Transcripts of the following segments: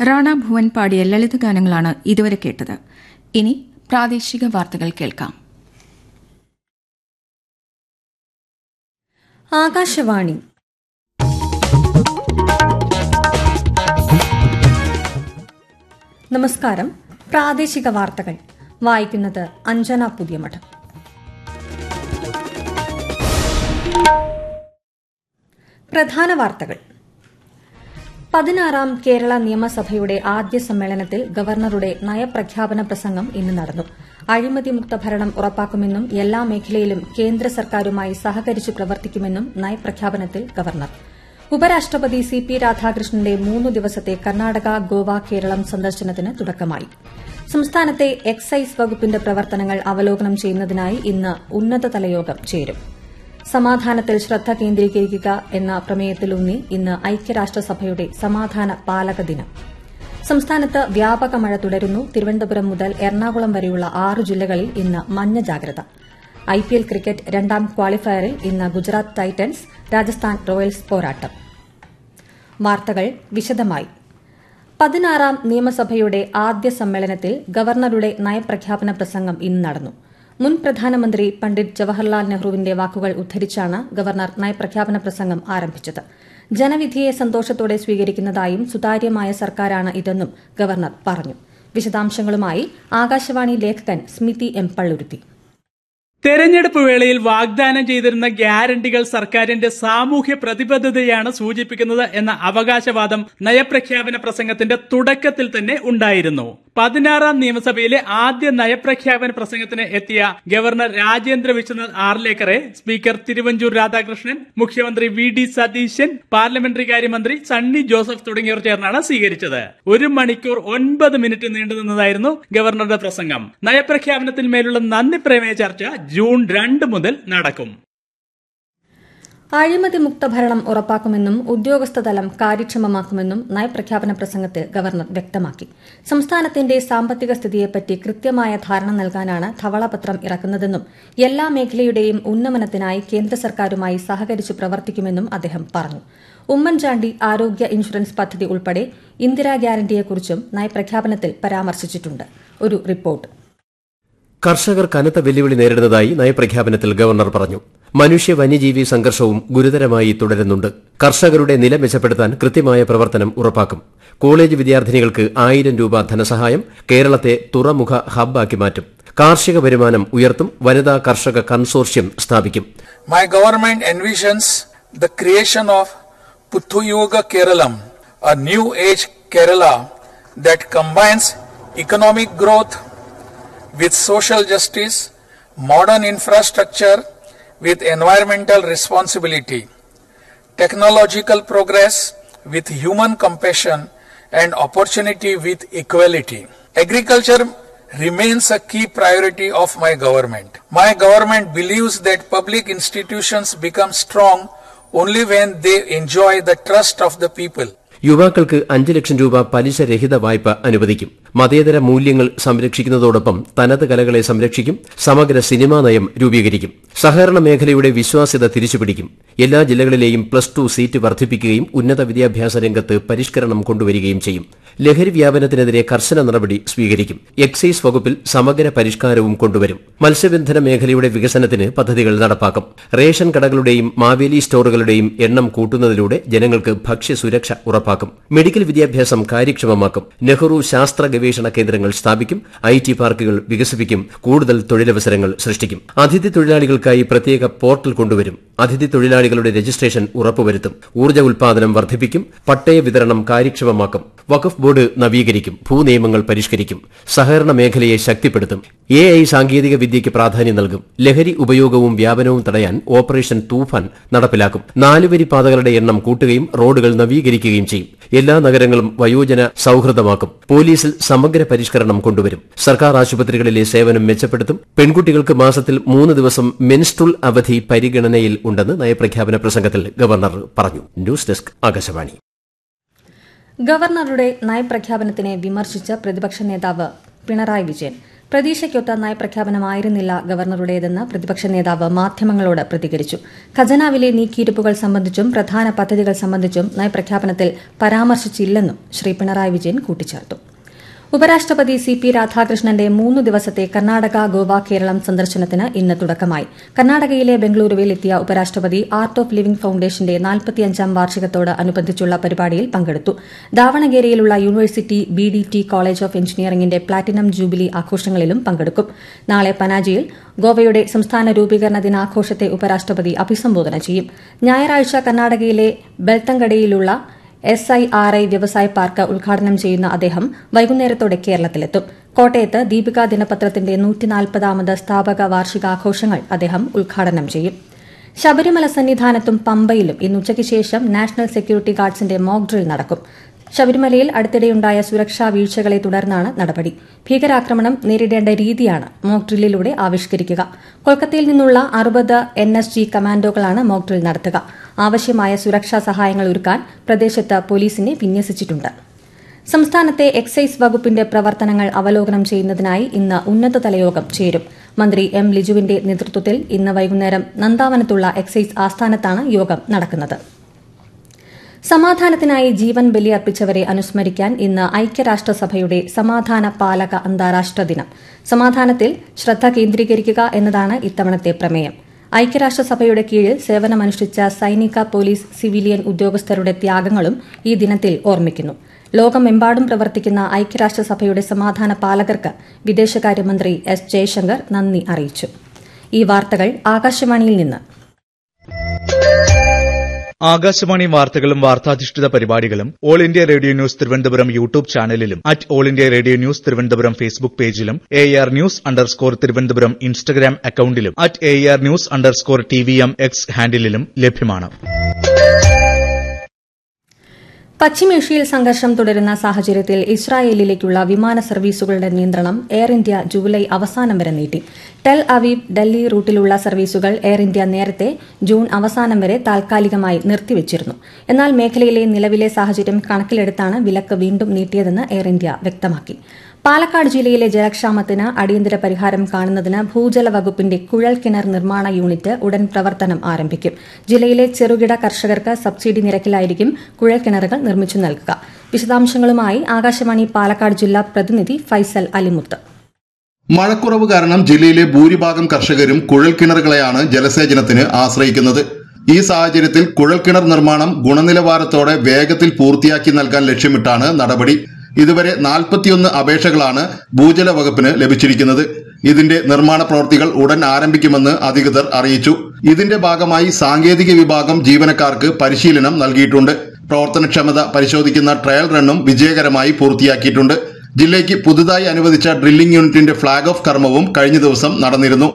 റാണ ഭുവൻ പാടിയ ലളിതഗാനങ്ങളാണ് ഇതുവരെ കേട്ടത് ഇനി പ്രാദേശിക വാർത്തകൾ കേൾക്കാം ആകാശവാണി നമസ്കാരം പ്രാദേശിക വാർത്തകൾ വായിക്കുന്നത് അഞ്ജന പുതിയമഠം പ്രധാന വാർത്തകൾ പതിനാറാം കേരള നിയമസഭയുടെ ആദ്യ സമ്മേളനത്തിൽ ഗവർണറുടെ നയപ്രഖ്യാപന പ്രസംഗം ഇന്ന് നടന്നു അഴിമതിമുക്ത ഭരണം ഉറപ്പാക്കുമെന്നും എല്ലാ മേഖലയിലും കേന്ദ്ര സർക്കാരുമായി സഹകരിച്ച് പ്രവർത്തിക്കുമെന്നും നയപ്രഖ്യാപനത്തിൽ ഗവർണർ ഉപരാഷ്ട്രപതി സി പി രാധാകൃഷ്ണന്റെ മൂന്നു ദിവസത്തെ കർണാടക ഗോവ കേരളം സന്ദർശനത്തിന് തുടക്കമായി സംസ്ഥാനത്തെ എക്സൈസ് വകുപ്പിന്റെ പ്രവർത്തനങ്ങൾ അവലോകനം ചെയ്യുന്നതിനായി ഇന്ന് ഉന്നതതല യോഗം ചേരും സമാധാനത്തിൽ ശ്രദ്ധ കേന്ദ്രീകരിക്കുക എന്ന പ്രമേയത്തിലൂന്നി ഇന്ന് ഐക്യരാഷ്ട്രസഭയുടെ സമാധാന പാലക ദിനം സംസ്ഥാനത്ത് വ്യാപക മഴ തുടരുന്നു തിരുവനന്തപുരം മുതൽ എറണാകുളം വരെയുള്ള ആറ് ജില്ലകളിൽ ഇന്ന് മഞ്ഞ ജാഗ്രത ഐപിഎൽ ക്രിക്കറ്റ് രണ്ടാം ക്വാളിഫയറിൽ ഇന്ന് ഗുജറാത്ത് ടൈറ്റൻസ് രാജസ്ഥാൻ റോയൽസ് പോരാട്ടം വാർത്തകൾ വിശദമായി പതിനാറാം നിയമസഭയുടെ ആദ്യ സമ്മേളനത്തിൽ ഗവർണറുടെ നയപ്രഖ്യാപന പ്രസംഗം ഇന്ന് നടന്നു മുൻ പ്രധാനമന്ത്രി പണ്ഡിറ്റ് ജവഹർലാൽ നെഹ്റുവിന്റെ വാക്കുകൾ ഉദ്ധരിച്ചാണ് ഗവർണർ നയപ്രഖ്യാപന പ്രസംഗം ആരംഭിച്ചത് ജനവിധിയെ സന്തോഷത്തോടെ സ്വീകരിക്കുന്നതായും സുതാര്യമായ സർക്കാരാണ് ഇതെന്നും ഗവർണർ പറഞ്ഞു വിശദാംശങ്ങളുമായി ആകാശവാണി ലേഖകൻ സ്മിതി എം പള്ളുരുത്തി തെരഞ്ഞെടുപ്പ് വേളയിൽ വാഗ്ദാനം ചെയ്തിരുന്ന ഗ്യാരണ്ടികൾ സർക്കാരിന്റെ സാമൂഹ്യ പ്രതിബദ്ധതയാണ് സൂചിപ്പിക്കുന്നത് എന്ന അവകാശവാദം നയപ്രഖ്യാപന പ്രസംഗത്തിന്റെ തുടക്കത്തിൽ തന്നെ ഉണ്ടായിരുന്നു പതിനാറാം നിയമസഭയിലെ ആദ്യ നയപ്രഖ്യാപന പ്രസംഗത്തിന് എത്തിയ ഗവർണർ രാജേന്ദ്ര വിശ്വനാഥ് ആർലേക്കറെ സ്പീക്കർ തിരുവഞ്ചൂർ രാധാകൃഷ്ണൻ മുഖ്യമന്ത്രി വി ഡി സതീശൻ പാർലമെന്ററി കാര്യമന്ത്രി സണ്ണി ജോസഫ് തുടങ്ങിയവർ ചേർന്നാണ് സ്വീകരിച്ചത് ഒരു മണിക്കൂർ ഒൻപത് മിനിറ്റ് നീണ്ടുനിന്നതായിരുന്നു ഗവർണറുടെ പ്രസംഗം നയപ്രഖ്യാപനത്തിന്മേലുള്ള നന്ദി പ്രമേയ ചർച്ച ജൂൺ രണ്ട് മുതൽ നടക്കും അഴിമതിമുക്ത ഭരണം ഉറപ്പാക്കുമെന്നും ഉദ്യോഗസ്ഥതലം കാര്യക്ഷമമാക്കുമെന്നും നയപ്രഖ്യാപന പ്രസംഗത്തിൽ ഗവർണർ വ്യക്തമാക്കി സംസ്ഥാനത്തിന്റെ സാമ്പത്തിക സ്ഥിതിയെപ്പറ്റി കൃത്യമായ ധാരണ നൽകാനാണ് ധവളപത്രം ഇറക്കുന്നതെന്നും എല്ലാ മേഖലയുടെയും ഉന്നമനത്തിനായി കേന്ദ്ര സർക്കാരുമായി സഹകരിച്ച് പ്രവർത്തിക്കുമെന്നും അദ്ദേഹം പറഞ്ഞു ഉമ്മൻചാണ്ടി ആരോഗ്യ ഇൻഷുറൻസ് പദ്ധതി ഉൾപ്പെടെ ഇന്ദിരാ ഗ്യാരണ്ടിയെക്കുറിച്ചും നയപ്രഖ്യാപനത്തിൽ പരാമർശിച്ചിട്ടുണ്ട് ഒരു റിപ്പോർട്ട് കർഷകർ കനത്ത വെല്ലുവിളി നേരിടുന്നതായി നയപ്രഖ്യാപനത്തിൽ ഗവർണർ പറഞ്ഞു മനുഷ്യ വന്യജീവി സംഘർഷവും ഗുരുതരമായി തുടരുന്നുണ്ട് കർഷകരുടെ നില മെച്ചപ്പെടുത്താൻ കൃത്യമായ പ്രവർത്തനം ഉറപ്പാക്കും കോളേജ് വിദ്യാർത്ഥിനികൾക്ക് ആയിരം രൂപ ധനസഹായം കേരളത്തെ തുറമുഖ ഹബ്ബാക്കി മാറ്റും കാർഷിക വരുമാനം ഉയർത്തും വനിതാ കർഷക കൺസോർഷ്യം സ്ഥാപിക്കും My government envisions the creation of Puthuyuga Keralam, a new age Kerala that combines economic growth with social justice, modern infrastructure with environmental responsibility, technological progress with human compassion, and opportunity with equality. Agriculture remains a key priority of my government. My government believes that public institutions become strong only when they enjoy the trust of the people. യുവാക്കൾക്ക് അഞ്ച് ലക്ഷം രൂപ പലിശരഹിത വായ്പ അനുവദിക്കും മതേതര മൂല്യങ്ങൾ സംരക്ഷിക്കുന്നതോടൊപ്പം തനത് കലകളെ സംരക്ഷിക്കും സമഗ്ര സിനിമാ നയം രൂപീകരിക്കും സഹകരണ മേഖലയുടെ വിശ്വാസ്യത തിരിച്ചുപിടിക്കും എല്ലാ ജില്ലകളിലെയും പ്ലസ് ടു സീറ്റ് വർദ്ധിപ്പിക്കുകയും ഉന്നത വിദ്യാഭ്യാസ രംഗത്ത് പരിഷ്കരണം കൊണ്ടുവരികയും ചെയ്യും ലഹരി വ്യാപനത്തിനെതിരെ കർശന നടപടി സ്വീകരിക്കും എക്സൈസ് വകുപ്പിൽ സമഗ്ര പരിഷ്കാരവും കൊണ്ടുവരും മത്സ്യബന്ധന മേഖലയുടെ വികസനത്തിന് പദ്ധതികൾ നടപ്പാക്കും റേഷൻ കടകളുടെയും മാവേലി സ്റ്റോറുകളുടെയും എണ്ണം കൂട്ടുന്നതിലൂടെ ജനങ്ങൾക്ക് ഭക്ഷ്യസുരക്ഷ ഉറപ്പാക്കും മെഡിക്കൽ വിദ്യാഭ്യാസം കാര്യക്ഷമമാക്കും നെഹ്റു ശാസ്ത്ര ഗവേഷണ കേന്ദ്രങ്ങൾ സ്ഥാപിക്കും ഐ ടി പാർക്കുകൾ വികസിപ്പിക്കും കൂടുതൽ തൊഴിലവസരങ്ങൾ സൃഷ്ടിക്കും അതിഥി തൊഴിലാളികൾക്കായി പ്രത്യേക പോർട്ടൽ കൊണ്ടുവരും അതിഥി തൊഴിലാളികളുടെ രജിസ്ട്രേഷൻ ഉറപ്പുവരുത്തും ഊർജ്ജ ഉൽപാദനം വർദ്ധിപ്പിക്കും പട്ടയ വിതരണം കാര്യക്ഷമമാക്കും വഖഫ് ബോർഡ് നവീകരിക്കും ഭൂനിയമങ്ങൾ പരിഷ്കരിക്കും സഹകരണ മേഖലയെ ശക്തിപ്പെടുത്തും എ ഐ സാങ്കേതിക വിദ്യയ്ക്ക് പ്രാധാന്യം നൽകും ലഹരി ഉപയോഗവും വ്യാപനവും തടയാൻ ഓപ്പറേഷൻ തൂഫാൻ നടപ്പിലാക്കും നാലുവരി പാതകളുടെ എണ്ണം കൂട്ടുകയും റോഡുകൾ നവീകരിക്കുകയും ചെയ്യും എല്ലാ നഗരങ്ങളും വയോജന സൌഹൃദമാക്കും പോലീസിൽ സമഗ്ര പരിഷ്കരണം കൊണ്ടുവരും സർക്കാർ ആശുപത്രികളിലെ സേവനം മെച്ചപ്പെടുത്തും പെൺകുട്ടികൾക്ക് മാസത്തിൽ മൂന്ന് ദിവസം മെൻസ്ട്രുൽ അവധി പരിഗണനയിൽ ഉണ്ടെന്ന് നയപ്രഖ്യാപന പ്രസംഗത്തിൽ ഗവർണർ പറഞ്ഞു ന്യൂസ് ഡെസ്ക് ആകാശവാണി ഗവർണറുടെ നയപ്രഖ്യാപനത്തിനെ വിമർശിച്ച പ്രതിപക്ഷ നേതാവ് പിണറായി വിജയൻ പ്രതീക്ഷയ്ക്കൊത്ത നയപ്രഖ്യാപനമായിരുന്നില്ല ഗവർണറുടേതെന്ന് പ്രതിപക്ഷ നേതാവ് മാധ്യമങ്ങളോട് പ്രതികരിച്ചു ഖജനാവിലെ നീക്കിയിരുപ്പുകൾ സംബന്ധിച്ചും പ്രധാന പദ്ധതികൾ സംബന്ധിച്ചും നയപ്രഖ്യാപനത്തിൽ പരാമർശിച്ചില്ലെന്നും ശ്രീ പിണറായി വിജയൻ കൂട്ടിച്ചേർത്തു ഉപരാഷ്ട്രപതി സി പി രാധാകൃഷ്ണന്റെ മൂന്ന് ദിവസത്തെ കർണാടക ഗോവ കേരളം സന്ദർശനത്തിന് ഇന്ന് തുടക്കമായി കർണാടകയിലെ ബംഗളൂരുവിൽ എത്തിയ ഉപരാഷ്ട്രപതി ആർട്ട് ഓഫ് ലിവിംഗ് ഫൌണ്ടേഷന്റെ നാൽപ്പത്തിയഞ്ചാം വാർഷികത്തോട് അനുബന്ധിച്ചുള്ള പരിപാടിയിൽ പങ്കെടുത്തു ദാവണഗേരയിലുള്ള university B D T college of എഞ്ചിനീയറിംഗിന്റെ പ്ലാറ്റിനം ജൂബിലി ആഘോഷങ്ങളിലും പങ്കെടുക്കും നാളെ പനാജിയിൽ ഗോവയുടെ സംസ്ഥാന രൂപീകരണ ദിനാഘോഷത്തെ ഉപരാഷ്ട്രപതി അഭിസംബോധന ചെയ്യും ഞായറാഴ്ച കർണാടകയിലെ ബെൽത്തങ്കടയിലുള്ള എസ് ഐ ആർ ഐ വ്യവസായ പാർക്ക് ഉദ്ഘാടനം ചെയ്യുന്ന അദ്ദേഹം വൈകുന്നേരത്തോടെ കേരളത്തിലെത്തും കോട്ടയത്ത് ദീപിക ദിനപത്രത്തിന്റെ നൂറ്റിനാൽപ്പതാമത് സ്ഥാപക വാർഷികാഘോഷങ്ങൾ അദ്ദേഹം ഉദ്ഘാടനം ചെയ്യും ശബരിമല സന്നിധാനത്തും പമ്പയിലും ഇന്ന് ഉച്ചയ്ക്ക് ശേഷം നാഷണൽ സെക്യൂരിറ്റി ഗാർഡ്സിന്റെ മോക്ക് ഡ്രിൽ നടക്കും ശബരിമലയിൽ അടുത്തിടെയുണ്ടായ സുരക്ഷാ വീഴ്ചകളെ തുടർന്നാണ് നടപടി ഭീകരാക്രമണം നേരിടേണ്ട രീതിയാണ് മോക്ക് ഡ്രില്ലിലൂടെ ആവിഷ്കരിക്കുക കൊൽക്കത്തയിൽ നിന്നുള്ള അറുപത് എൻ എസ് ജി കമാൻഡോകളാണ് മോക്ക് ഡ്രിൽ നടത്തുക ആവശ്യമായ സുരക്ഷാ സഹായങ്ങൾ ഒരുക്കാൻ പ്രദേശത്ത് പോലീസിനെ വിന്യസിച്ചിട്ടുണ്ട് സംസ്ഥാനത്തെ എക്സൈസ് വകുപ്പിന്റെ പ്രവർത്തനങ്ങൾ അവലോകനം ചെയ്യുന്നതിനായി ഇന്ന് ഉന്നതതല യോഗം ചേരും മന്ത്രി എം ലിജുവിന്റെ നേതൃത്വത്തിൽ ഇന്ന് വൈകുന്നേരം നന്ദാവനത്തുള്ള എക്സൈസ് ആസ്ഥാനത്താണ് യോഗം നടക്കുന്നത് സമാധാനത്തിനായി ജീവൻ ബലിയർപ്പിച്ചവരെ അനുസ്മരിക്കാൻ ഇന്ന് ഐക്യരാഷ്ട്രസഭയുടെ സമാധാന പാലക അന്താരാഷ്ട്ര ദിനം സമാധാനത്തിൽ ശ്രദ്ധ കേന്ദ്രീകരിക്കുക എന്നതാണ് ഇത്തവണത്തെ പ്രമേയം ഐക്യരാഷ്ട്രസഭയുടെ കീഴിൽ സേവനമനുഷ്ഠിച്ച സൈനിക പോലീസ് സിവിലിയൻ ഉദ്യോഗസ്ഥരുടെ ത്യാഗങ്ങളും ഈ ദിനത്തിൽ ഓർമ്മിക്കുന്നു ലോകമെമ്പാടും പ്രവർത്തിക്കുന്ന ഐക്യരാഷ്ട്രസഭയുടെ സമാധാന പാലകർക്ക് വിദേശകാര്യമന്ത്രി എസ് ജയശങ്കർ നന്ദി അറിയിച്ചു ഈ വാർത്തകൾ ആകാശവാണിയിൽ നിന്ന് ആകാശവാണി വാർത്തകളും വാർത്താധിഷ്ഠിത പരിപാടികളും All India Radio News Thiruvananthapuram YouTube ചാനലിലും at All India Radio News Thiruvananthapuram Facebook പേജിലും A R news underscore Thiruvananthapuram Instagram അക്കൌണ്ടിലും at A R news underscore T V M X ഹാൻഡിലും ലഭ്യമാണ് പശ്ചിമേഷ്യയിൽ സംഘർഷം തുടരുന്ന സാഹചര്യത്തിൽ ഇസ്രായേലിലേക്കുള്ള വിമാന സർവീസുകളുടെ നിയന്ത്രണം എയർ ഇന്ത്യ ജൂലൈ അവസാനം വരെ നീട്ടി ടെൽ അവീവ് ഡൽഹി റൂട്ടിലുള്ള സർവീസുകൾ എയർ ഇന്ത്യ നേരത്തെ ജൂൺ അവസാനം വരെ താൽക്കാലികമായി നിർത്തിവച്ചിരുന്നു എന്നാൽ മേഖലയിലെ നിലവിലെ സാഹചര്യം കണക്കിലെടുത്താണ് വിലക്ക് വീണ്ടും നീട്ടിയതെന്ന് എയർ ഇന്ത്യ വ്യക്തമാക്കി പാലക്കാട് ജില്ലയിലെ ജലക്ഷാമത്തിന് അടിയന്തര പരിഹാരം കാണുന്നതിന് ഭൂജല വകുപ്പിന്റെ കുഴൽ കിണർ നിർമ്മാണ യൂണിറ്റ് ഉടൻ പ്രവർത്തനം ആരംഭിക്കും ജില്ലയിലെ ചെറുകിട കർഷകർക്ക് സബ്സിഡി നിരക്കിലായിരിക്കും കുഴൽ കിണറുകൾ നിർമ്മിച്ചു നൽകുക വിശദാംശങ്ങളുമായി ആകാശവാണി പാലക്കാട് ജില്ലാ പ്രതിനിധി ഫൈസൽ അലിമുത്ത് മഴക്കുറവ് കാരണം ജില്ലയിലെ ഭൂരിഭാഗം കർഷകരും കുഴൽക്കിണറുകളെയാണ് ജലസേചനത്തിന് ആശ്രയിക്കുന്നത് ഈ സാഹചര്യത്തിൽ കുഴൽക്കിണർ നിർമ്മാണം ഗുണനിലവാരത്തോടെ വേഗത്തിൽ പൂർത്തിയാക്കി നൽകാൻ ലക്ഷ്യമിട്ടാണ് നടപടി ഇതുവരെ നാൽപ്പത്തിയൊന്ന് അപേക്ഷകളാണ് ഭൂജല വകുപ്പിന് ലഭിച്ചിരിക്കുന്നത് ഇതിന്റെ നിർമ്മാണ പ്രവൃത്തികൾ ഉടൻ ആരംഭിക്കുമെന്ന് അധികൃതർ അറിയിച്ചു ഇതിന്റെ ഭാഗമായി സാങ്കേതിക വിഭാഗം ജീവനക്കാർക്ക് പരിശീലനം നൽകിയിട്ടുണ്ട് പ്രവർത്തനക്ഷമത പരിശോധിക്കുന്ന ട്രയൽ റണ്ണും വിജയകരമായി പൂർത്തിയാക്കിയിട്ടുണ്ട് ജില്ലയ്ക്ക് പുതുതായി അനുവദിച്ച ഡ്രില്ലിംഗ് യൂണിറ്റിന്റെ ഫ്ളാഗ് ഓഫ് കർമ്മവും കഴിഞ്ഞ ദിവസം നടന്നിരുന്നു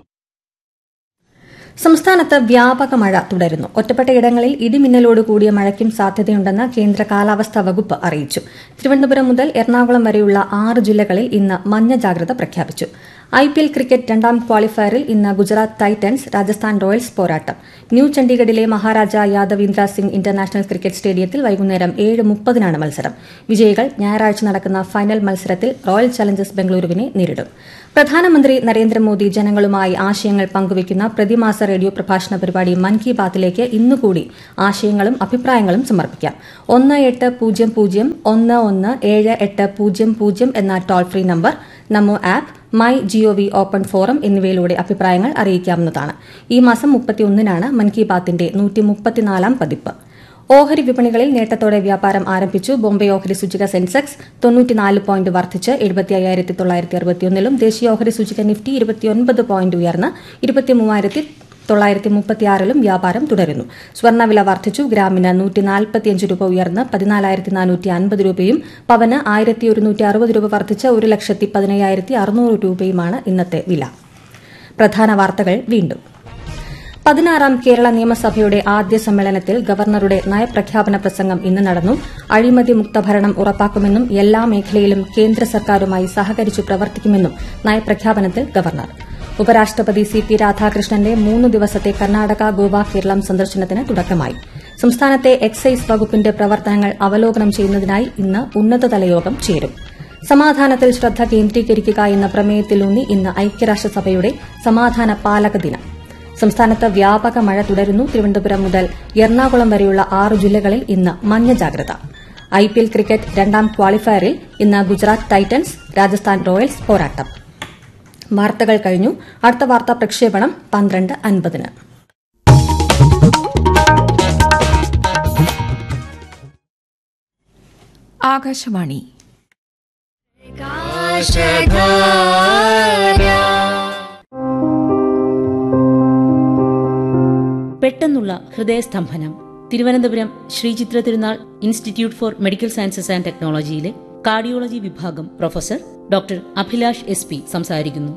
സംസ്ഥാനത്ത് വ്യാപക മഴ തുടരുന്നു ഒറ്റപ്പെട്ട ഇടങ്ങളിൽ ഇടിമിന്നലോട് കൂടിയ മഴയ്ക്കും സാധ്യതയുണ്ടെന്ന് കേന്ദ്ര കാലാവസ്ഥാ വകുപ്പ് അറിയിച്ചു തിരുവനന്തപുരം മുതൽ എറണാകുളം വരെയുള്ള ആറ് ജില്ലകളിൽ ഇന്ന് മഞ്ഞ ജാഗ്രത പ്രഖ്യാപിച്ചു ഐ പി എൽ ക്രിക്കറ്റ് രണ്ടാം ക്വാളിഫയറിൽ ഇന്ന് ഗുജറാത്ത് ടൈറ്റൻസ് രാജസ്ഥാൻ റോയൽസ് പോരാട്ടം ന്യൂ ചണ്ഡീഗഡിലെ മഹാരാജ യാദവീന്ദ്ര സിംഗ് ഇന്റർനാഷണൽ ക്രിക്കറ്റ് സ്റ്റേഡിയത്തിൽ വൈകുന്നേരം ഏഴ് മുപ്പതിനാണ് മത്സരം വിജയികൾ ഞായറാഴ്ച നടക്കുന്ന ഫൈനൽ മത്സരത്തിൽ റോയൽ ചലഞ്ചേഴ്സ് ബംഗളൂരുവിനെ നേരിടും പ്രധാനമന്ത്രി നരേന്ദ്രമോദി ജനങ്ങളുമായി ആശയങ്ങൾ പങ്കുവയ്ക്കുന്ന പ്രതിമാസ റേഡിയോ പ്രഭാഷണ പരിപാടി മൻ കി ബാത്തിലേക്ക് ഇന്നുകൂടി ആശയങ്ങളും അഭിപ്രായങ്ങളും സമർപ്പിക്കാം ഒന്ന് എട്ട് പൂജ്യം പൂജ്യം ഒന്ന് ഒന്ന് ഏഴ് എട്ട് പൂജ്യം പൂജ്യം എന്ന toll free number Namo app my GOV open forum എന്നിവയിലൂടെ അഭിപ്രായങ്ങൾ അറിയിക്കാവുന്നതാണ് ഈ മാസം മുപ്പത്തിയൊന്നിനാണ് മൻ കി ബാത്തിന്റെ നൂറ്റി മുപ്പത്തിനാലാം പതിപ്പ് ഓഹരി വിപണികളിൽ നേട്ടത്തോടെ വ്യാപാരം ആരംഭിച്ചു ബോംബെ ഓഹരി സൂചിക സെൻസെക്സ് തൊണ്ണൂറ്റിനാല് പോയിന്റ് വർദ്ധിച്ച് എഴുപത്തി അയ്യായിരത്തി തൊള്ളായിരത്തി അറുപത്തിയൊന്നിലും ദേശീയ ഓഹരി സൂചിക നിഫ്റ്റി ഇരുപത്തിയൊൻപത് പോയിന്റ് ഉയർന്ന് ഇരുപത്തിമൂവായിരത്തി തൊള്ളായിരത്തി മുപ്പത്തിയാറിലും വ്യാപാരം തുടരുന്നു സ്വർണ്ണവില വർദ്ധിച്ചു ഗ്രാമിന് നൂറ്റി നാൽപ്പത്തിയഞ്ച് രൂപ ഉയർന്ന് പതിനാലായിരത്തി നാനൂറ്റി അൻപത് രൂപയും പവന് ആയിരത്തി ഒരുന്നൂറ്റി അറുപത് രൂപ വർദ്ധിച്ച് ഒരു ലക്ഷത്തി പതിനയ്യായിരത്തി അറുന്നൂറ് രൂപയുമാണ് ഇന്നത്തെ വില പ്രധാന വാർത്തകൾ വീണ്ടും പതിനാറാം കേരള നിയമസഭയുടെ ആദ്യ സമ്മേളനത്തിൽ ഗവർണറുടെ നയപ്രഖ്യാപന പ്രസംഗം ഇന്ന് നടന്നു അഴിമതി മുക്ത ഭരണം ഉറപ്പാക്കുമെന്നും എല്ലാ മേഖലയിലും കേന്ദ്ര സർക്കാരുമായി സഹകരിച്ചു പ്രവർത്തിക്കുമെന്നും നയപ്രഖ്യാപനത്തിൽ ഗവർണർ ഉപരാഷ്ട്രപതി സി പി രാധാകൃഷ്ണന്റെ മൂന്ന് ദിവസത്തെ കർണാടക ഗോവ കേരളം സന്ദർശനത്തിന് തുടക്കമായി സംസ്ഥാനത്തെ എക്സൈസ് വകുപ്പിന്റെ പ്രവർത്തനങ്ങൾ അവലോകനം ചെയ്യുന്നതിനായി ഇന്ന് ഉന്നതതല യോഗം ചേരും സമാധാനത്തിൽ ശ്രദ്ധ കേന്ദ്രീകരിക്കുക എന്ന പ്രമേയത്തിലൂന്നി ഇന്ന് ഐക്യരാഷ്ട്രസഭയുടെ സമാധാന പാലക ദിനം സംസ്ഥാനത്ത് വ്യാപക മഴ തുടരുന്നു തിരുവനന്തപുരം മുതൽ എറണാകുളം വരെയുള്ള ആറ് ജില്ലകളിൽ ഇന്ന് മഞ്ഞ ജാഗ്രത ഐപിഎൽ ക്രിക്കറ്റ് രണ്ടാം ക്വാളിഫയറിൽ ഇന്ന് ഗുജറാത്ത് ടൈറ്റൻസ് രാജസ്ഥാൻ റോയൽസ് പോരാട്ടം വാർത്തകൾ കഴിഞ്ഞു അടുത്ത വാർത്താ പ്രക്ഷേപണം പന്ത്രണ്ട് അൻപതിന് ആകാശവാണി പെട്ടെന്നുള്ള ഹൃദയസ്തംഭനം തിരുവനന്തപുരം ശ്രീചിത്ര തിരുനാൾ institute for medical sciences and ടെക്നോളജിയിലെ കാർഡിയോളജി വിഭാഗം professor doctor Abhilash S P സംസാരിക്കുന്നു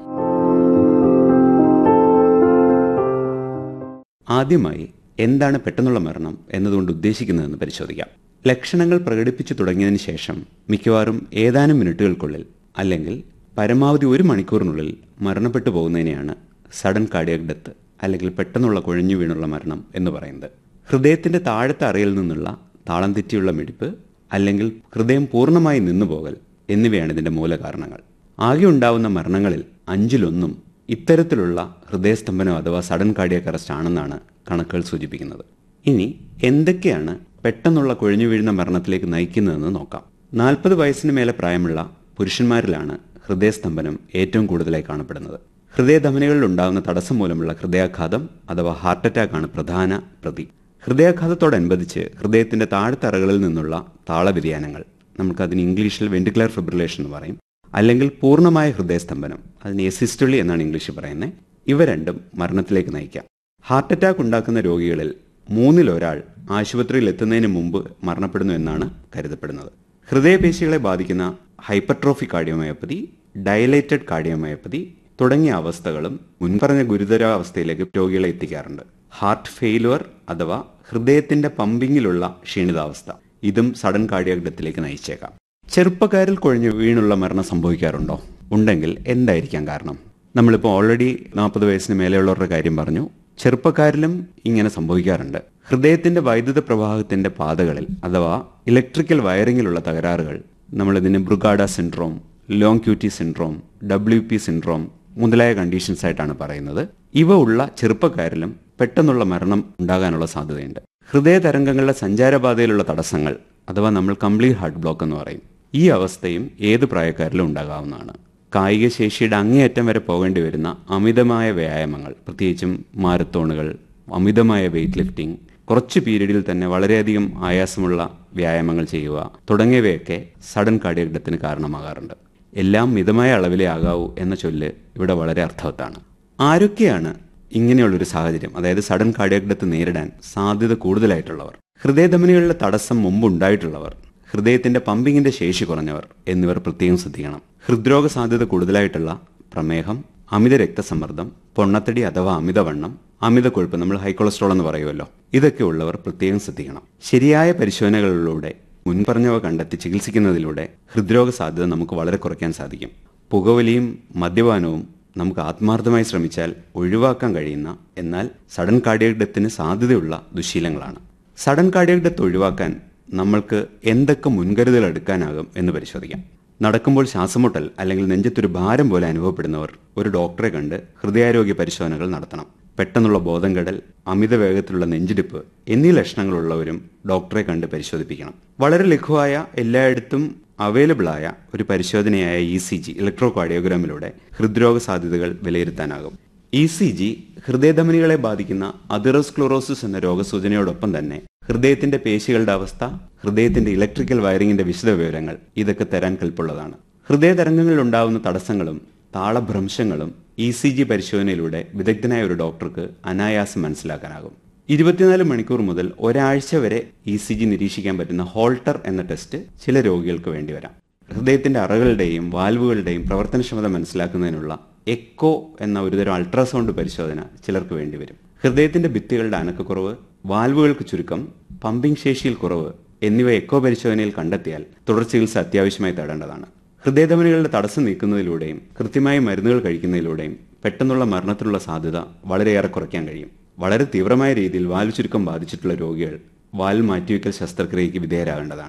ആദ്യമായി എന്താണ് പെട്ടെന്നുള്ള മരണം എന്നതുകൊണ്ട് ഉദ്ദേശിക്കുന്നതെന്ന് പരിശോധിക്കാം ലക്ഷണങ്ങൾ പ്രകടിപ്പിച്ചു തുടങ്ങിയതിന് ശേഷം മിക്കവാറും ഏതാനും മിനിറ്റുകൾക്കുള്ളിൽ അല്ലെങ്കിൽ പരമാവധി ഒരു മണിക്കൂറിനുള്ളിൽ മരണപ്പെട്ടു പോകുന്നതിനെയാണ് സഡൻ കാർഡിയക് ഡെത്ത് അല്ലെങ്കിൽ പെട്ടെന്നുള്ള കുഴഞ്ഞു വീണുള്ള മരണം എന്ന് പറയുന്നത് ഹൃദയത്തിന്റെ താഴത്തെ അറയിൽ നിന്നുള്ള താളം തെറ്റിയുള്ള മിടിപ്പ് അല്ലെങ്കിൽ ഹൃദയം പൂർണ്ണമായി നിന്നുപോകൽ എന്നിവയാണ് ഇതിന്റെ മൂലകാരണങ്ങൾ ആകെ ഉണ്ടാവുന്ന മരണങ്ങളിൽ അഞ്ചിലൊന്നും ഇത്തരത്തിലുള്ള ഹൃദയസ്തംഭനം അഥവാ സഡൻ കാർഡിയക് അറസ്റ്റ് ആണെന്നാണ് കണക്കുകൾ സൂചിപ്പിക്കുന്നത് ഇനി എന്തൊക്കെയാണ് പെട്ടെന്നുള്ള കൊഴിഞ്ഞു വീഴുന്ന മരണത്തിലേക്ക് നയിക്കുന്നതെന്ന് നോക്കാം നാൽപ്പത് വയസ്സിന് മേലെ പ്രായമുള്ള പുരുഷന്മാരിലാണ് ഹൃദയസ്തംഭനം ഏറ്റവും കൂടുതലായി കാണപ്പെടുന്നത് ഹൃദയധമനികളിൽ ഉണ്ടാകുന്ന തടസ്സം മൂലമുള്ള ഹൃദയാഘാതം അഥവാ ഹാർട്ട് അറ്റാക്ക് ആണ് പ്രധാന പ്രതി ഹൃദയാഘാതത്തോടനുബന്ധിച്ച് ഹൃദയത്തിന്റെ താഴ്ത്തറകളിൽ നിന്നുള്ള താളവ്യതിയാനങ്ങൾ നമുക്കതിന് ഇംഗ്ലീഷിൽ വെന്റിക്കുലർ ഫിബ്രിലേഷൻ എന്ന് പറയും അല്ലെങ്കിൽ പൂർണ്ണമായ ഹൃദയസ്തംഭനം അതിന് എസിസ്റ്റൊളി എന്നാണ് ഇംഗ്ലീഷിൽ പറയുന്നത് ഇവ രണ്ടും മരണത്തിലേക്ക് നയിക്കാം ഹാർട്ട് അറ്റാക്ക് ഉണ്ടാക്കുന്ന രോഗികളിൽ മൂന്നിലൊരാൾ ആശുപത്രിയിൽ എത്തുന്നതിന് മുമ്പ് മരണപ്പെടുന്നു എന്നാണ് കരുതപ്പെടുന്നത് ഹൃദയപേശികളെ ബാധിക്കുന്ന ഹൈപ്പർട്രോഫി കാർഡിയോമയോപ്പതി ഡയലേറ്റഡ് കാർഡിയോമയോപ്പതി തുടങ്ങിയ അവസ്ഥകളും മുൻപറഞ്ഞ ഗുരുതരാവസ്ഥയിലേക്ക് രോഗികളെ എത്തിക്കാറുണ്ട് ഹാർട്ട് ഫെയിലുവർ അഥവാ ഹൃദയത്തിന്റെ പമ്പിങ്ങിലുള്ള ക്ഷീണിതാവസ്ഥ ഇതും സഡൻ കാർഡിയാക് ഡെത്തിലേക്ക് നയിച്ചേക്കാം ചെറുപ്പക്കാരിൽ കുഴഞ്ഞു വീണുള്ള മരണം സംഭവിക്കാറുണ്ടോ ഉണ്ടെങ്കിൽ എന്തായിരിക്കാം കാരണം നമ്മളിപ്പോൾ ഓൾറെഡി നാൽപ്പത് വയസ്സിന് മേലെയുള്ളവരുടെ കാര്യം പറഞ്ഞു ചെറുപ്പക്കാരിലും ഇങ്ങനെ സംഭവിക്കാറുണ്ട് ഹൃദയത്തിന്റെ വൈദ്യുത പ്രവാഹത്തിന്റെ പാതകളിൽ അഥവാ ഇലക്ട്രിക്കൽ വയറിങ്ങിലുള്ള തകരാറുകൾ നമ്മളിതിന് Brugada syndrome long QT syndrome W P syndrome മുതലായ കണ്ടീഷൻസ് ആയിട്ടാണ് പറയുന്നത് ഇവ ഉള്ള ചെറുപ്പക്കാരിലും പെട്ടെന്നുള്ള മരണം ഉണ്ടാകാനുള്ള സാധ്യതയുണ്ട് ഹൃദയ തരംഗങ്ങളുടെ സഞ്ചാരപാതയിലുള്ള തടസ്സങ്ങൾ അഥവാ നമ്മൾ കംപ്ലീറ്റ് ഹാർട്ട് ബ്ലോക്ക് എന്ന് പറയും ഈ അവസ്ഥയും ഏത് പ്രായക്കാരിലും ഉണ്ടാകാവുന്നതാണ് കായിക ശേഷിയുടെ അങ്ങേയറ്റം വരെ പോകേണ്ടി വരുന്ന അമിതമായ വ്യായാമങ്ങൾ പ്രത്യേകിച്ചും മാരത്തോണുകൾ അമിതമായ വെയിറ്റ് ലിഫ്റ്റിംഗ് കുറച്ച് പീരീഡിൽ തന്നെ വളരെയധികം ആയാസമുള്ള വ്യായാമങ്ങൾ ചെയ്യുക തുടങ്ങിയവയൊക്കെ സഡൻ കാർഡിയക് ഡെത്തിന് കാരണമാകാറുണ്ട് എല്ലാം മിതമായ അളവിലേ ആകാവൂ എന്ന ചൊല്ല് ഇവിടെ വളരെ അർത്ഥവത്താണ് ആരൊക്കെയാണ് ഇങ്ങനെയുള്ളൊരു സാഹചര്യം അതായത് സഡൻ കാർഡിയക് ഡെത്ത് നേരിടാൻ സാധ്യത കൂടുതലായിട്ടുള്ളവർ ഹൃദയധമനികളിലെ തടസ്സം മുമ്പുണ്ടായിട്ടുള്ളവർ ഹൃദയത്തിന്റെ പമ്പിങ്ങിന്റെ ശേഷി കുറഞ്ഞവർ എന്നിവർ പ്രത്യേകം ശ്രദ്ധിക്കണം ഹൃദ്രോഗ സാധ്യത കൂടുതലായിട്ടുള്ള പ്രമേഹം അമിത രക്തസമ്മർദ്ദം പൊണ്ണത്തടി അഥവാ അമിതവണ്ണം അമിത കൊഴുപ്പ് നമ്മൾ ഹൈ കൊളസ്ട്രോൾ എന്ന് പറയുമല്ലോ ഇതൊക്കെ ഉള്ളവർ പ്രത്യേകം ശ്രദ്ധിക്കണം ശരിയായ പരിശോധനകളിലൂടെ മുൻപറഞ്ഞവ കണ്ടെത്തി ചികിത്സിക്കുന്നതിലൂടെ ഹൃദ്രോഗ സാധ്യത നമുക്ക് വളരെ കുറയ്ക്കാൻ സാധിക്കും പുകവലിയും മദ്യപാനവും നമുക്ക് ആത്മാർത്ഥമായി ശ്രമിച്ചാൽ ഒഴിവാക്കാൻ കഴിയുന്ന എന്നാൽ സഡൻ കാർഡിയക് ഡെത്തിന് സാധ്യതയുള്ള ദുശീലങ്ങളാണ് സഡൻ കാർഡിയക് ഡെത്ത് ഒഴിവാക്കാൻ നമ്മൾക്ക് എന്തൊക്കെ മുൻകരുതൽ എടുക്കാനാകും എന്ന് പരിശോധിക്കാം നടക്കുമ്പോൾ ശ്വാസമുട്ടൽ അല്ലെങ്കിൽ നെഞ്ചത്തൊരു ഭാരം പോലെ അനുഭവപ്പെടുന്നവർ ഒരു ഡോക്ടറെ കണ്ട് ഹൃദയാരോഗ്യ പരിശോധനകൾ നടത്തണം പെട്ടെന്നുള്ള ബോധം കെടൽ അമിത വേഗത്തിലുള്ള നെഞ്ചിടിപ്പ് എന്നീ ലക്ഷണങ്ങളുള്ളവരും ഡോക്ടറെ കണ്ട് പരിശോധിപ്പിക്കണം വളരെ ലഘുവായ എല്ലായിടത്തും അവൈലബിൾ ആയ ഒരു പരിശോധനയായ ഇ സി ജി ഇലക്ട്രോ കാർഡിയോഗ്രാമിലൂടെ ഹൃദ്രോഗ സാധ്യതകൾ വിലയിരുത്താനാകും ഇ സി ജി ഹൃദയധമനികളെ ബാധിക്കുന്ന അതിറോസ്ക്ലോറോസിസ് എന്ന രോഗസൂചനയോടൊപ്പം തന്നെ ഹൃദയത്തിന്റെ പേശികളുടെ അവസ്ഥ ഹൃദയത്തിന്റെ ഇലക്ട്രിക്കൽ വയറിംഗിന്റെ വിശദ വിവരങ്ങൾ ഇതൊക്കെ തരാൻ കൽപ്പുള്ളതാണ് ഹൃദയ തരംഗങ്ങളിൽ ഉണ്ടാവുന്ന തടസ്സങ്ങളും താളഭ്രംശങ്ങളും ഇ സി ജി പരിശോധനയിലൂടെ വിദഗ്ധനായ ഒരു ഡോക്ടർക്ക് അനായാസം മനസ്സിലാക്കാനാകും ഇരുപത്തിനാല് മണിക്കൂർ മുതൽ ഒരാഴ്ച വരെ ഇ സി ജി നിരീക്ഷിക്കാൻ പറ്റുന്ന ഹോൾട്ടർ എന്ന ടെസ്റ്റ് ചില രോഗികൾക്ക് വേണ്ടിവരാം ഹൃദയത്തിന്റെ അറകളുടെയും വാൽവുകളുടെയും പ്രവർത്തനക്ഷമത മനസ്സിലാക്കുന്നതിനുള്ള എക്കോ എന്ന ഒരുതരം അൾട്രാസൗണ്ട് പരിശോധന ചിലർക്ക് വേണ്ടിവരും ഹൃദയത്തിന്റെ ഭിത്തികളുടെ അനക്കക്കുറവ് വാൽവുകൾക്ക് ചുരുക്കം പമ്പിംഗ് ശേഷിയിൽ കുറവ് എന്നിവ എക്കോ പരിശോധനയിൽ കണ്ടെത്തിയാൽ തുടർ ചികിത്സ അത്യാവശ്യമായി തേടേണ്ടതാണ് ഹൃദയധമനികളുടെ തടസ്സം നീക്കുന്നതിലൂടെയും കൃത്യമായി മരുന്നുകൾ കഴിക്കുന്നതിലൂടെയും പെട്ടെന്നുള്ള മരണത്തിനുള്ള സാധ്യത വളരെയേറെ കുറയ്ക്കാൻ കഴിയും വളരെ തീവ്രമായ രീതിയിൽ വാൽവ് ചുരുക്കം ബാധിച്ചിട്ടുള്ള രോഗികൾ വാൽവ് മാറ്റിവെക്കൽ ശസ്ത്രക്രിയയ്ക്ക് വിധേയരാകേണ്ടതാണ്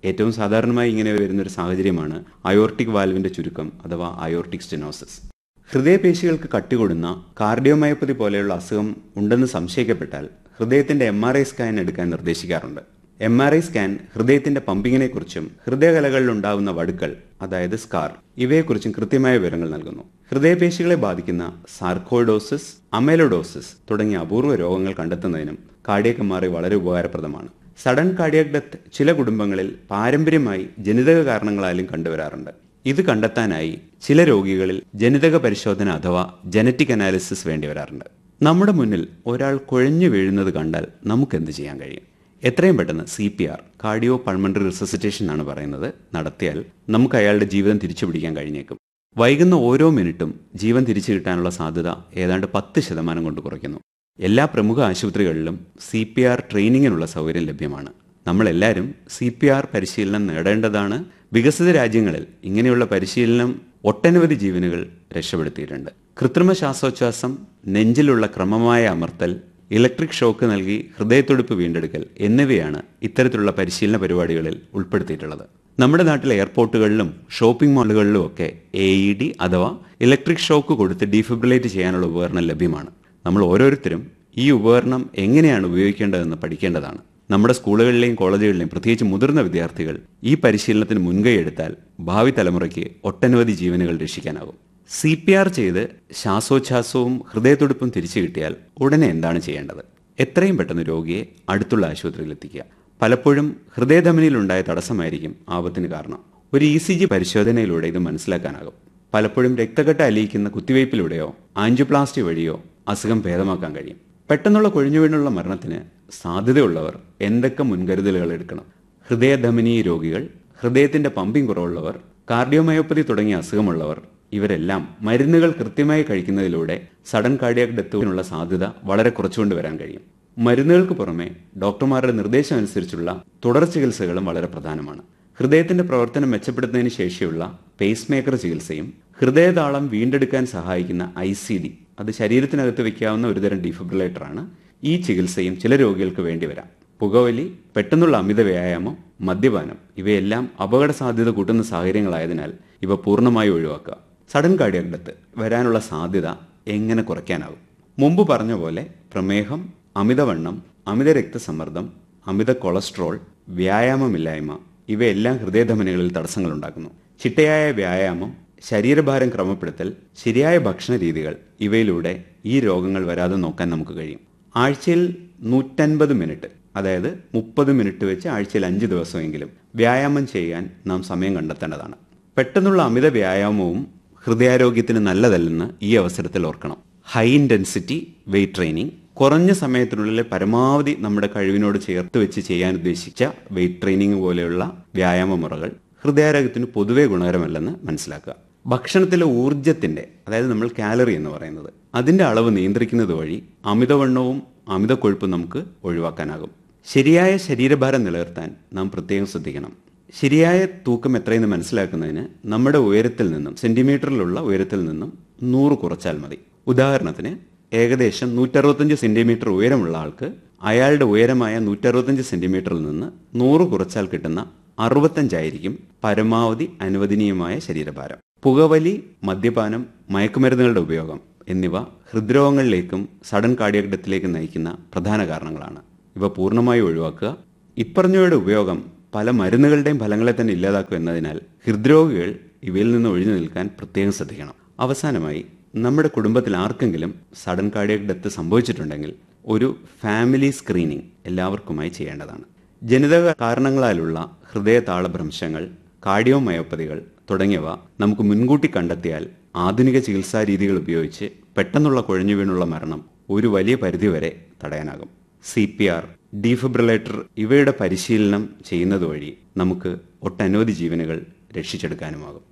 ഏറ്റവും സാധാരണമായി ഇങ്ങനെ വരുന്ന ഒരു സാഹചര്യമാണ് അയോർട്ടിക് വാൽവിന്റെ ചുരുക്കം അഥവാ അയോർട്ടിക് സ്റ്റെനോസിസ് ഹൃദയപേശികൾക്ക് കട്ടികൊടുന്ന കാർഡിയോമയോപ്പതി പോലെയുള്ള അസുഖം ഉണ്ടെന്ന് സംശയിക്കപ്പെട്ടാൽ ഹൃദയത്തിന്റെ എം ആർ ഐ സ്കാൻ എടുക്കാൻ നിർദ്ദേശിക്കാറുണ്ട് എം ആർ ഐ സ്കാൻ ഹൃദയത്തിന്റെ പമ്പിങ്ങിനെ കുറിച്ചും ഹൃദയകലകളിൽ ഉണ്ടാവുന്ന വടുക്കൾ അതായത് സ്കാർ ഇവയെക്കുറിച്ചും കൃത്യമായ വിവരങ്ങൾ നൽകുന്നു ഹൃദയപേശികളെ ബാധിക്കുന്ന സാർക്കോയിഡോസിസ് അമേലോഡോസിസ് തുടങ്ങിയ അപൂർവ രോഗങ്ങൾ കണ്ടെത്തുന്നതിനും കാർഡിയക് എം ആർ ഐ വളരെ ഉപകാരപ്രദമാണ് സഡൻ കാർഡിയക് ഡെത്ത് ചില കുടുംബങ്ങളിൽ പാരമ്പര്യമായി ജനിതക കാരണങ്ങളാലും കണ്ടുവരാറുണ്ട് ഇത് കണ്ടെത്താനായി ചില രോഗികളിൽ ജനിതക പരിശോധന അഥവാ ജനറ്റിക് അനാലിസിസ് വേണ്ടി വരാറുണ്ട് നമ്മുടെ മുന്നിൽ ഒരാൾ കുഴഞ്ഞു വീഴുന്നത് കണ്ടാൽ നമുക്ക് എന്ത് ചെയ്യാൻ കഴിയും എത്രയും പെട്ടെന്ന് C P R cardio pulmonary resuscitation എന്നാണ് പറയുന്നത് നടത്തിയാൽ നമുക്ക് അയാളുടെ ജീവിതം തിരിച്ചു പിടിക്കാൻ കഴിഞ്ഞേക്കും വൈകുന്ന ഓരോ മിനിറ്റും ജീവൻ തിരിച്ചു കിട്ടാനുള്ള സാധ്യത ഏതാണ്ട് പത്ത് ശതമാനം കൊണ്ട് കുറയ്ക്കുന്നു എല്ലാ പ്രമുഖ ആശുപത്രികളിലും സി പി ആർ ട്രെയിനിങ്ങിനുള്ള സൗകര്യം ലഭ്യമാണ് നമ്മളെല്ലാവരും സി പി ആർ പരിശീലനം നേടേണ്ടതാണ് വികസിത രാജ്യങ്ങളിൽ ഇങ്ങനെയുള്ള പരിശീലനം ഒട്ടനവധി ജീവനുകൾ രക്ഷപ്പെടുത്തിയിട്ടുണ്ട് കൃത്രിമ ശ്വാസോച്ഛ്വാസം നെഞ്ചിലുള്ള ക്രമമായ അമർത്തൽ ഇലക്ട്രിക് ഷോക്ക് നൽകി ഹൃദയത്തുടിപ്പ് വീണ്ടെടുക്കൽ എന്നിവയാണ് ഇത്തരത്തിലുള്ള പരിശീലന പരിപാടികളിൽ ഉൾപ്പെടുത്തിയിട്ടുള്ളത് നമ്മുടെ നാട്ടിലെ എയർപോർട്ടുകളിലും ഷോപ്പിംഗ് മാളുകളിലും ഒക്കെ എ ഇ ഡി അഥവാ ഇലക്ട്രിക് ഷോക്ക് കൊടുത്ത് ഡീഫിബ്രിലേറ്റ് ചെയ്യാനുള്ള ഉപകരണം ലഭ്യമാണ് നമ്മൾ ഓരോരുത്തരും ഈ ഉപകരണം എങ്ങനെയാണ് ഉപയോഗിക്കേണ്ടതെന്ന് പഠിക്കേണ്ടതാണ് നമ്മുടെ സ്കൂളുകളിലെയും കോളേജുകളിലെയും പ്രത്യേകിച്ച് മുതിർന്ന വിദ്യാർത്ഥികൾ ഈ പരിശീലനത്തിന് മുൻകൈ എടുത്താൽ ഭാവി തലമുറയ്ക്ക് ഒട്ടനവധി ജീവനുകൾ രക്ഷിക്കാനാകും സി പി ആർ ചെയ്ത് ശ്വാസോച്ഛ്വാസവും ഹൃദയത്തുടിപ്പും തിരിച്ചു കിട്ടിയാൽ ഉടനെ എന്താണ് ചെയ്യേണ്ടത് എത്രയും പെട്ടെന്ന് രോഗിയെ അടുത്തുള്ള ആശുപത്രിയിൽ എത്തിക്കുക പലപ്പോഴും ഹൃദയധമനിയിലുണ്ടായ തടസ്സമായിരിക്കും ആപത്തിന് കാരണം ഒരു ഇ സി ജി പരിശോധനയിലൂടെ ഇത് മനസ്സിലാക്കാനാകും പലപ്പോഴും രക്തക്കെട്ട് അലിയിക്കുന്ന കുത്തിവയ്പ്പിലൂടെയോ ആൻജിയോപ്ലാസ്റ്റി വഴിയോ അസുഖം ഭേദമാക്കാൻ കഴിയും പെട്ടെന്നുള്ള കൊഴിഞ്ഞു വീണുള്ള മരണത്തിന് സാധ്യതയുള്ളവർ എന്തൊക്കെ മുൻകരുതലുകൾ എടുക്കണം ഹൃദയധമനി രോഗികൾ ഹൃദയത്തിന്റെ പമ്പിംഗ് കുറവുള്ളവർ കാർഡിയോമയോപ്പതി തുടങ്ങിയ അസുഖമുള്ളവർ ഇവരെല്ലാം മരുന്നുകൾ കൃത്യമായി കഴിക്കുന്നതിലൂടെ സഡൻ കാർഡിയാക് ഡെത്തിനുള്ള സാധ്യത വളരെ കുറച്ചുകൊണ്ട് വരാൻ കഴിയും മരുന്നുകൾക്ക് പുറമെ ഡോക്ടർമാരുടെ നിർദ്ദേശം അനുസരിച്ചുള്ള തുടർ ചികിത്സകളും വളരെ പ്രധാനമാണ് ഹൃദയത്തിന്റെ പ്രവർത്തനം മെച്ചപ്പെടുത്തുന്നതിന് ശേഷിയുള്ള പേസ് മേക്കർ ചികിത്സയും ഹൃദയതാളം വീണ്ടെടുക്കാൻ സഹായിക്കുന്ന ഐ സി ഡി അത് ശരീരത്തിനകത്ത് വെക്കാവുന്ന ഒരുതരം ഡിഫിബ്രിലേറ്റർ ആണ് ഈ ചികിത്സയും ചില രോഗികൾക്ക് വേണ്ടി വരാം പുകവലി പെട്ടെന്നുള്ള അമിത വ്യായാമം മദ്യപാനം ഇവയെല്ലാം അപകട സാധ്യത കൂട്ടുന്ന സാഹചര്യങ്ങളായതിനാൽ ഇവ പൂർണ്ണമായി ഒഴിവാക്കുക സഡൻ കാർഡിയക് ഡെത്ത് വരാനുള്ള സാധ്യത എങ്ങനെ കുറയ്ക്കാനാകും മുമ്പ് പറഞ്ഞ പോലെ പ്രമേഹം അമിതവണ്ണം അമിത രക്തസമ്മർദ്ദം അമിത കൊളസ്ട്രോൾ വ്യായാമമില്ലായ്മ ഇവയെല്ലാം ഹൃദയധമനികളിൽ തടസ്സങ്ങൾ ഉണ്ടാക്കുന്നു ചിട്ടയായ വ്യായാമം ശരീരഭാരം ക്രമപ്പെടുത്തൽ ശരിയായ ഭക്ഷണ രീതികൾ ഇവയിലൂടെ ഈ രോഗങ്ങൾ വരാതെ നോക്കാൻ നമുക്ക് കഴിയും ആഴ്ചയിൽ നൂറ്റൻപത് മിനിറ്റ് അതായത് മുപ്പത് മിനിറ്റ് വെച്ച് ആഴ്ചയിൽ അഞ്ച് ദിവസമെങ്കിലും വ്യായാമം ചെയ്യാൻ നാം സമയം കണ്ടെത്തേണ്ടതാണ് പെട്ടെന്നുള്ള അമിത വ്യായാമവും ഹൃദയാരോഗ്യത്തിന് നല്ലതല്ലെന്ന് ഈ അവസരത്തിൽ ഓർക്കണം ഹൈ ഇൻറ്റൻസിറ്റി വെയിറ്റ് ട്രെയിനിങ് കുറഞ്ഞ സമയത്തിനുള്ളിൽ പരമാവധി നമ്മുടെ കഴിവിനോട് ചേർത്ത് വെച്ച് ചെയ്യാൻ ഉദ്ദേശിച്ച വെയിറ്റ് ട്രെയിനിങ് പോലെയുള്ള വ്യായാമ മുറകൾ ഹൃദയാരോഗ്യത്തിന് പൊതുവെ ഗുണകരമല്ലെന്ന് മനസ്സിലാക്കുക ഭക്ഷണത്തിലെ ഊർജത്തിന്റെ അതായത് നമ്മൾ കാലറി എന്ന് പറയുന്നത് അതിന്റെ അളവ് നിയന്ത്രിക്കുന്നത് വഴി അമിതവണ്ണവും അമിത കൊഴുപ്പും നമുക്ക് ഒഴിവാക്കാനാകും ശരിയായ ശരീരഭാരം നിലനിർത്താൻ നാം പ്രത്യേകം ശ്രദ്ധിക്കണം ശരിയായ തൂക്കം എത്രയെന്ന് മനസ്സിലാക്കുന്നതിന് നമ്മുടെ ഉയരത്തിൽ നിന്നും സെന്റിമീറ്ററിലുള്ള ഉയരത്തിൽ നിന്നും നൂറ് കുറച്ചാൽ മതി ഉദാഹരണത്തിന് ഏകദേശം നൂറ്ററുപത്തഞ്ച് സെന്റിമീറ്റർ ഉയരമുള്ള ആൾക്ക് അയാളുടെ ഉയരമായ നൂറ്ററുപത്തഞ്ച് സെന്റിമീറ്ററിൽ നിന്ന് നൂറ് കുറച്ചാൽ കിട്ടുന്ന അറുപത്തഞ്ചായിരിക്കും പരമാവധി അനുവദനീയമായ ശരീരഭാരം പുകവലി മദ്യപാനം മയക്കുമരുന്നുകളുടെ ഉപയോഗം എന്നിവ ഹൃദ്രോഗങ്ങളിലേക്കും സഡൻ കാർഡിയക് ഡെത്തിലേക്ക് നയിക്കുന്ന പ്രധാന കാരണങ്ങളാണ് ഇവ പൂർണ്ണമായി ഒഴിവാക്കുക ഇപ്പറഞ്ഞവയുടെ ഉപയോഗം പല മരുന്നുകളുടെയും ഫലങ്ങളെ തന്നെ ഇല്ലാതാക്കും എന്നതിനാൽ ഹൃദ്രോഗികൾ ഇവയിൽ നിന്ന് ഒഴിഞ്ഞു നിൽക്കാൻ പ്രത്യേകം ശ്രദ്ധിക്കണം അവസാനമായി നമ്മുടെ കുടുംബത്തിൽ ആർക്കെങ്കിലും സഡൻ കാർഡിയക് ഡെത്ത് സംഭവിച്ചിട്ടുണ്ടെങ്കിൽ ഒരു ഫാമിലി സ്ക്രീനിംഗ് എല്ലാവർക്കുമായി ചെയ്യേണ്ടതാണ് ജനിതക കാരണങ്ങളാലുള്ള ഹൃദയ താളഭ്രംശങ്ങൾ കാർഡിയോമയോപ്പതികൾ തുടങ്ങിയവ നമുക്ക് മുൻകൂട്ടി കണ്ടെത്തിയാൽ ആധുനിക ചികിത്സാ രീതികൾ ഉപയോഗിച്ച് പെട്ടെന്നുള്ള കുഴഞ്ഞു വീണുള്ള മരണം ഒരു വലിയ പരിധിവരെ തടയാനാകും സി പി ആർ ഡീഫിബ്രിലേറ്റർ ഇവയുടെ പരിശീലനം ചെയ്യുന്നത് വഴി നമുക്ക് ഒട്ടനവധി ജീവനുകൾ രക്ഷിച്ചെടുക്കാനുമാകും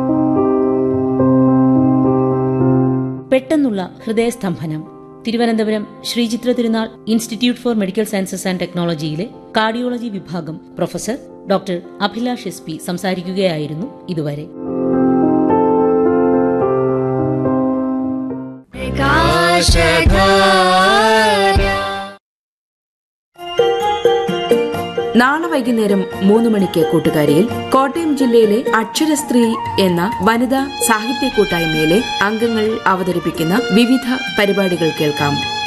പെട്ടെന്നുള്ള ഹൃദയസ്തംഭനം തിരുവനന്തപുരം ശ്രീചിത്ര തിരുനാൾ institute for medical sciences and ടെക്നോളജിയിലെ കാർഡിയോളജി വിഭാഗം professor doctor Abhilash S P സംസാരിക്കുകയായിരുന്നു ഇതുവരെ നാളെ വൈകുന്നേരം മൂന്ന് മണിക്ക് കൂട്ടുകാരിയിൽ കോട്ടയം ജില്ലയിലെ അക്ഷരസ്ത്രീ എന്ന വനിതാ സാഹിത്യ കൂട്ടായ്മയിലെ അംഗങ്ങൾ അവതരിപ്പിക്കുന്ന വിവിധ പരിപാടികൾ കേൾക്കാം